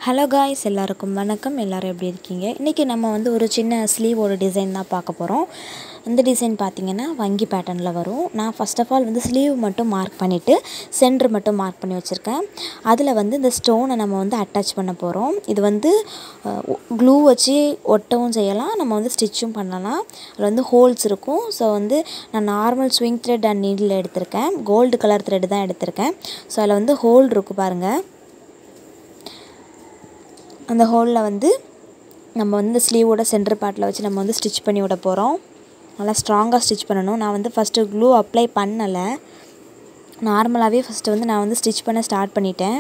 hello guys எல்லாருக்கும் வணக்கம் எல்லோரும் எப்படி இருக்கீங்க இன்றைக்கி நம்ம வந்து ஒரு சின்ன ஸ்லீவோட டிசைன் தான் பார்க்க போகிறோம் இந்த டிசைன் பார்த்திங்கன்னா வங்கி பேட்டர்னில் வரும் நான் ஃபஸ்ட் ஆஃப் ஆல் வந்து ஸ்லீவ் மட்டும் மார்க் பண்ணிவிட்டு சென்டர் மட்டும் மார்க் பண்ணி வச்சுருக்கேன் அதில் வந்து இந்த ஸ்டோனை நம்ம வந்து அட்டாச் பண்ண போகிறோம் இது வந்து க்ளூ வச்சு ஒட்டவும் செய்யலாம் நம்ம வந்து ஸ்டிச்சும் பண்ணலாம் அதில் வந்து ஹோல்ஸ் இருக்கும் ஸோ வந்து நான் normal sewing thread and needle எடுத்திருக்கேன் கோல்டு கலர் த்ரெட் தான் எடுத்திருக்கேன் ஸோ அதில் வந்து ஹோல் இருக்குது பாருங்கள் அந்த ஹோலில் வந்து நம்ம வந்து ஸ்லீவோட சென்டர் பார்ட்டில் வச்சு நம்ம வந்து ஸ்டிச் பண்ணி விட போகிறோம் நல்லா ஸ்ட்ராங்காக ஸ்டிச் பண்ணணும் நான் வந்து ஃபஸ்ட்டு க்ளூ அப்ளை பண்ணலை நார்மலாகவே ஃபஸ்ட்டு வந்து நான் வந்து ஸ்டிச் பண்ண ஸ்டார்ட் பண்ணிட்டேன்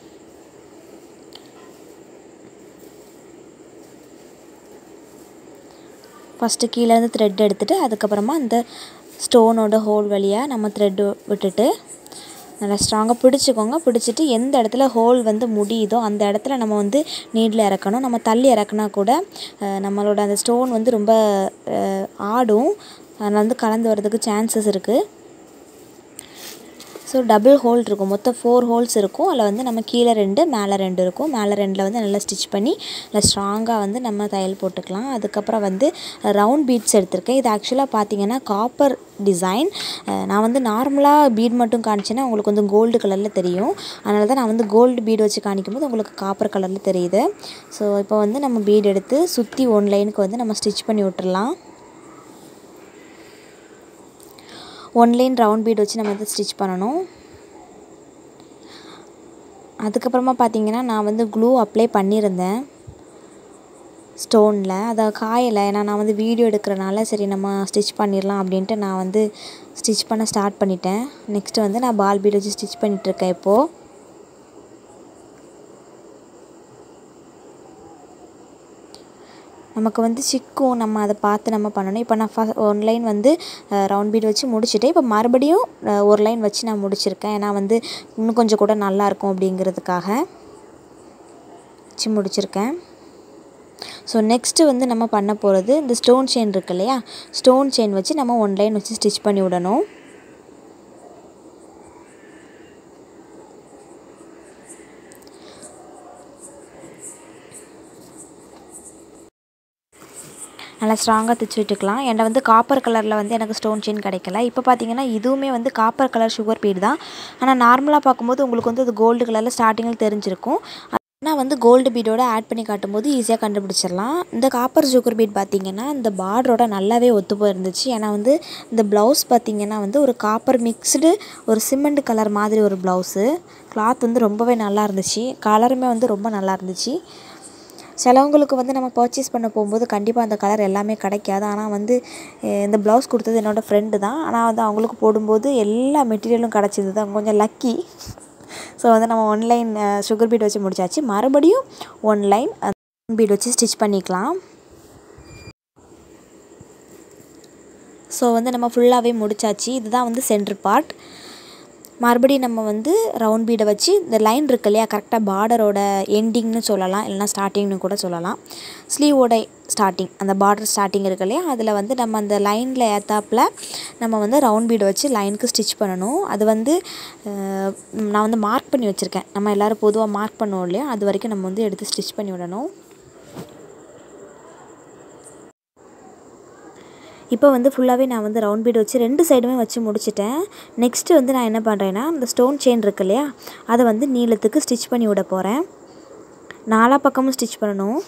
ஃபஸ்ட்டு கீழேருந்து த்ரெட் எடுத்துகிட்டு அதுக்கப்புறமா இந்த ஸ்டோனோட ஹோல் வழியாக நம்ம த்ரெட்டு விட்டுட்டு நல்லா ஸ்ட்ராங்காக பிடிச்சிக்கோங்க பிடிச்சிட்டு எந்த இடத்துல ஹோல் வந்து முடியுதோ அந்த இடத்துல நம்ம வந்து நீடில் இறக்கணும் நம்ம தள்ளி இறக்குனா கூட நம்மளோட அந்த ஸ்டோன் வந்து ரொம்ப ஆடும் அதில் வந்து கலந்து வரதுக்கு சான்சஸ் இருக்குது ஸோ டபுள் ஹோல் இருக்கும் மொத்தம் ஃபோர் ஹோல்ஸ் இருக்கும் அதில் வந்து நம்ம கீழே ரெண்டு மேலே ரெண்டு இருக்கும் மேலே ரெண்டில் வந்து நல்லா ஸ்டிச் பண்ணி நல்லா ஸ்ட்ராங்காக வந்து நம்ம தையல் போட்டுக்கலாம் அதுக்கப்புறம் வந்து ரவுண்ட் பீட்ஸ் எடுத்திருக்கேன் இது ஆக்சுவலாக பார்த்தீங்கன்னா காப்பர் டிசைன் நான் வந்து நார்மலாக பீட் மட்டும் காமிச்சேன்னா உங்களுக்கு வந்து கோல்டு கலரில் தெரியும் அதனால தான் நான் வந்து கோல்டு பீடு வச்சு காணிக்கும் போது உங்களுக்கு காப்பர் கலரில் தெரியுது ஸோ இப்போ வந்து நம்ம பீட் எடுத்து சுற்றி ஒன் லைனுக்கு வந்து நம்ம ஸ்டிச் பண்ணி விட்டுறலாம் ஒன் லைன் ரவுண்ட் பீட் வச்சு நம்ம வந்து ஸ்டிச் பண்ணணும் அதுக்கப்புறமா பார்த்தீங்கன்னா நான் வந்து க்ளூ அப்ளை பண்ணியிருந்தேன் ஸ்டோனில் அதை காயலை ஏன்னா நான் வந்து வீடியோ எடுக்கிறனால சரி நம்ம ஸ்டிச் பண்ணிடலாம் அப்படின்ட்டு நான் வந்து ஸ்டிச் பண்ண ஸ்டார்ட் பண்ணிட்டேன் நெக்ஸ்ட்டு வந்து நான் பால் பீட் வச்சு ஸ்டிச் பண்ணிகிட்ருக்கேன் இப்போது நமக்கு வந்து சிக்கும் நம்ம அதை பார்த்து நம்ம பண்ணணும் இப்போ நான் ஃபஸ்ட் ஒன் லைன் வந்து ரவுண்ட் பீட் வச்சு முடிச்சுட்டேன் இப்போ மறுபடியும் ஒரு லைன் வச்சு நான் முடிச்சிருக்கேன் ஏன்னா வந்து இன்னும் கொஞ்சம் கூட நல்லாயிருக்கும் அப்படிங்கிறதுக்காக வச்சு முடிச்சிருக்கேன் ஸோ நெக்ஸ்ட்டு வந்து நம்ம பண்ண போகிறது இந்த ஸ்டோன் செயின் இருக்கு இல்லையா ஸ்டோன் செயின் வச்சு நம்ம ஒன் லைன் வச்சு ஸ்டிச் பண்ணி விடணும் நல்லா ஸ்ட்ராங்காக தைச்சி விட்டுக்கலாம் என்கிட்ட வந்து காப்பர் கலரில் வந்து எனக்கு ஸ்டோன் செயின் கிடைக்கல இப்போ பார்த்தீங்கன்னா இதுவுமே வந்து காப்பர் கலர் சுகர் பீட் தான் ஆனால் நார்மலாக பார்க்கும்போது உங்களுக்கு வந்து அது கோல்டு கலரில் ஸ்டார்டிங்கில் தெரிஞ்சிருக்கும் ஆனால் வந்து கோல்டு பீடோட ஆட் பண்ணி காட்டும்போது ஈஸியாக கண்டுபிடிச்சிடலாம் இந்த காப்பர் சுகர் பீட் பார்த்திங்கன்னா இந்த பார்டரோட நல்லாவே ஒத்து போயிருந்துச்சு ஏன்னா வந்து இந்த ப்ளவுஸ் பார்த்திங்கன்னா வந்து ஒரு காப்பர் மிக்ஸ்டு ஒரு சிமெண்ட் கலர் மாதிரி ஒரு ப்ளவுஸு கிளாத் வந்து ரொம்பவே நல்லா இருந்துச்சு கலருமே வந்து ரொம்ப நல்லா இருந்துச்சு சிலவங்களுக்கு வந்து நம்ம பர்ச்சேஸ் பண்ண போகும்போது கண்டிப்பாக அந்த கலர் எல்லாமே கிடைக்காது ஆனால் வந்து இந்த ப்ளவுஸ் கொடுத்தது என்னோடய ஃப்ரெண்டு தான் ஆனால் வந்து அவங்களுக்கு போடும்போது எல்லா மெட்டீரியலும் கிடச்சிது தான் கொஞ்சம் லக்கி ஸோ வந்து நம்ம ஒன் லைன் சுகர் பீட் வச்சு முடிச்சாச்சு மறுபடியும் ஒன் லைன் பீட் வச்சு ஸ்டிச் பண்ணிக்கலாம் ஸோ வந்து நம்ம ஃபுல்லாகவே முடிச்சாச்சு இதுதான் வந்து சென்ட்ரு பார்ட் மறுபடியும் நம்ம வந்து ரவுண்ட் பீடை வச்சு இந்த லைன் இருக்கு இல்லையா கரெக்டாக பார்டரோட எண்டிங்னு சொல்லலாம் இல்லைனா ஸ்டார்டிங்னு கூட சொல்லலாம் ஸ்லீவோட ஸ்டார்டிங் அந்த பார்டர் ஸ்டார்டிங் இருக்கு இல்லையா அதில் வந்து நம்ம அந்த லைனில் ஏத்தாப்பில் நம்ம வந்து ரவுண்ட் பீடை வச்சு லைனுக்கு ஸ்டிச் பண்ணணும் அது வந்து நான் வந்து மார்க் பண்ணி வச்சுருக்கேன் நம்ம எல்லோரும் பொதுவாக மார்க் பண்ணுவோம் இல்லையா அது வரைக்கும் நம்ம வந்து எடுத்து ஸ்டிச் பண்ணி விடணும் இப்போ வந்து ஃபுல்லாகவே நான் வந்து ரவுண்ட் பீட் வச்சு ரெண்டு சைடுமே வச்சு முடிச்சிட்டேன் நெக்ஸ்ட்டு வந்து நான் என்ன பண்ணுறேன்னா இந்த ஸ்டோன் செயின் இருக்கு இல்லையா அதை வந்து நீளத்துக்கு ஸ்டிச் பண்ணி விட போகிறேன் நாலா பக்கமும் ஸ்டிச் பண்ணணும்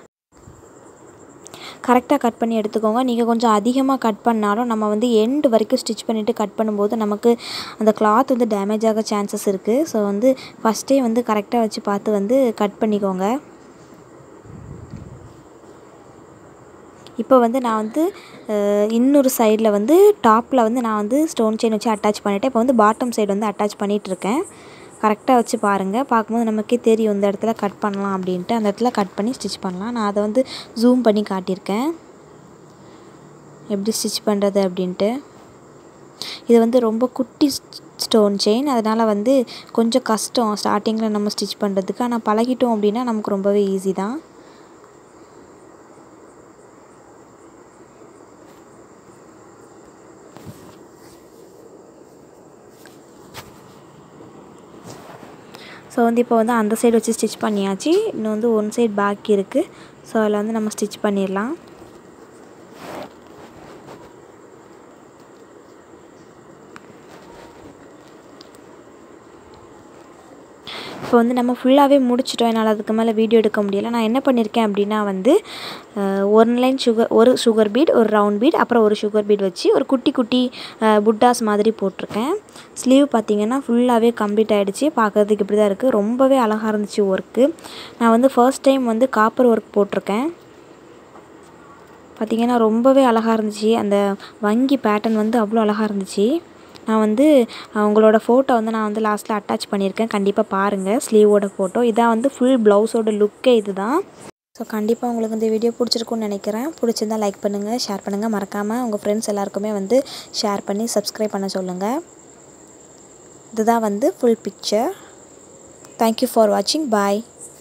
கரெக்டாக கட் பண்ணி எடுத்துக்கோங்க நீங்கள் கொஞ்சம் அதிகமாக கட் பண்ணாலும் நம்ம வந்து எண்டு வரைக்கும் ஸ்டிச் பண்ணிவிட்டு கட் பண்ணும்போது நமக்கு அந்த கிளாத் வந்து டேமேஜ் ஆக சான்சஸ் இருக்குது ஸோ வந்து ஃபஸ்ட்டே வந்து கரெக்டாக வச்சு பார்த்து வந்து கட் பண்ணிக்கோங்க இப்போ வந்து நான் வந்து இன்னொரு சைடில் வந்து டாப்பில் வந்து நான் வந்து ஸ்டோன் செயின் வச்சு அட்டாச் பண்ணிவிட்டேன் இப்போ வந்து பாட்டம் சைடு வந்து அட்டாச் பண்ணிகிட்ருக்கேன் கரெக்டாக வச்சு பாருங்கள் பார்க்கும்போது நமக்கே தெரியும் இந்த இடத்துல கட் பண்ணலாம் அப்படின்ட்டு அந்த இடத்துல கட் பண்ணி ஸ்டிச் பண்ணலாம் நான் அதை வந்து ஜூம் பண்ணி காட்டியிருக்கேன் எப்படி ஸ்டிச் பண்ணுறது அப்படின்ட்டு இது வந்து ரொம்ப குட்டி ஸ்டோன் செயின் அதனால் வந்து கொஞ்சம் கஷ்டம் ஸ்டார்டிங்கில் நம்ம ஸ்டிச் பண்ணுறதுக்கு ஆனால் பழகிட்டோம் அப்படின்னா நமக்கு ரொம்பவே ஈஸி தான் ஸோ வந்து இப்போ வந்து அந்த சைடு வச்சு ஸ்டிச் பண்ணியாச்சு இன்னும் வந்து ஒன் சைடு பாக்கி இருக்குது ஸோ அதில் வந்து நம்ம ஸ்டிச் பண்ணிடலாம் இப்போ வந்து நம்ம ஃபுல்லாகவே முடிச்சிட்டோம் என்னால் அதுக்கு மேலே வீடியோ எடுக்க முடியல நான் என்ன பண்ணியிருக்கேன் அப்படின்னா வந்து ஒரு லைன் சுகர் ஒரு சுகர் பீட் ஒரு ரவுண்ட் பீட் அப்புறம் ஒரு சுகர் பீட் வச்சு ஒரு குட்டி குட்டி புட்டாஸ் மாதிரி போட்டிருக்கேன் ஸ்லீவ் பார்த்திங்கன்னா ஃபுல்லாகவே கம்ப்ளீட் ஆகிடுச்சு பார்க்குறதுக்கு இப்படி தான் இருக்குது ரொம்பவே அழகாக இருந்துச்சு ஒர்க்கு நான் வந்து ஃபர்ஸ்ட் டைம் வந்து காப்பர் ஒர்க் போட்டிருக்கேன் பார்த்திங்கன்னா ரொம்பவே அழகாக இருந்துச்சு அந்த வங்கி பேட்டர்ன் வந்து அவ்வளோ அழகாக இருந்துச்சு நான் வந்து அவங்களோட ஃபோட்டோ வந்து நான் வந்து லாஸ்ட்டில் அட்டாச் பண்ணியிருக்கேன் கண்டிப்பாக பாருங்கள் ஸ்லீவோட ஃபோட்டோ இதான் வந்து ஃபுல் ப்ளவுஸோட லுக்கே இது தான் ஸோ கண்டிப்பாக உங்களுக்கு இந்த வீடியோ பிடிச்சிருக்குன்னு நினைக்கிறேன் பிடிச்சிருந்தால் லைக் பண்ணுங்கள் ஷேர் பண்ணுங்கள் மறக்காமல் உங்கள் ஃப்ரெண்ட்ஸ் எல்லாருக்குமே வந்து ஷேர் பண்ணி சப்ஸ்கிரைப் பண்ண சொல்லுங்கள் இதுதான் வந்து ஃபுல் பிக்சர் தேங்க்யூ ஃபார் வாட்சிங் பாய்